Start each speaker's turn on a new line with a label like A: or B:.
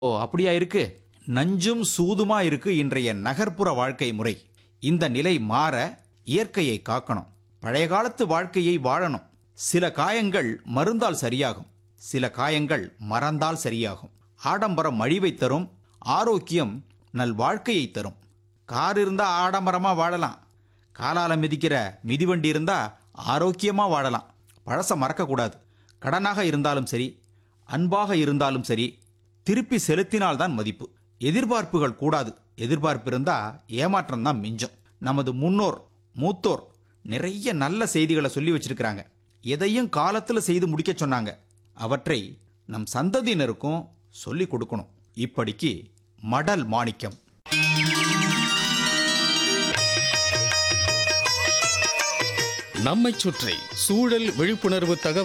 A: ஓ அப்படியா இருக்கு நஞ்சும் சூதுமா இருக்கு இன்றைய நகர்ப்புற வாழ்க்கை முறை இந்த நிலை மாற இயற்கையை காக்கணும் பழைய காலத்து வாழ்க்கையை வாழணும் சில காயங்கள் மருந்தால் சரியாகும் சில காயங்கள் மறந்தால் சரியாகும் ஆடம்பரம் மழிவை தரும் ஆரோக்கியம் நல் வாழ்க்கையை தரும் கார் இருந்தா ஆடம்பரமா வாழலாம் காலால மிதிக்கிற மிதிவண்டி இருந்தா ஆரோக்கியமா வாழலாம் பழச மறக்கக்கூடாது கடனாக இருந்தாலும் சரி அன்பாக இருந்தாலும் சரி திருப்பி செலுத்தினால்தான் மதிப்பு எதிர்பார்ப்புகள் கூடாது எதிர்பார்ப்பு இருந்தா ஏமாற்றம் தான் மிஞ்சும் நமது முன்னோர் மூத்தோர் நிறைய நல்ல செய்திகளை சொல்லி வச்சிருக்கிறாங்க எதையும் காலத்துல செய்து முடிக்க சொன்னாங்க அவற்றை நம் சந்ததியினருக்கும் சொல்லி கொடுக்கணும் இப்படிக்கு மடல் மாணிக்கம்
B: நம்மைச் சுற்றி சூழல் விழிப்புணர்வு தகவல்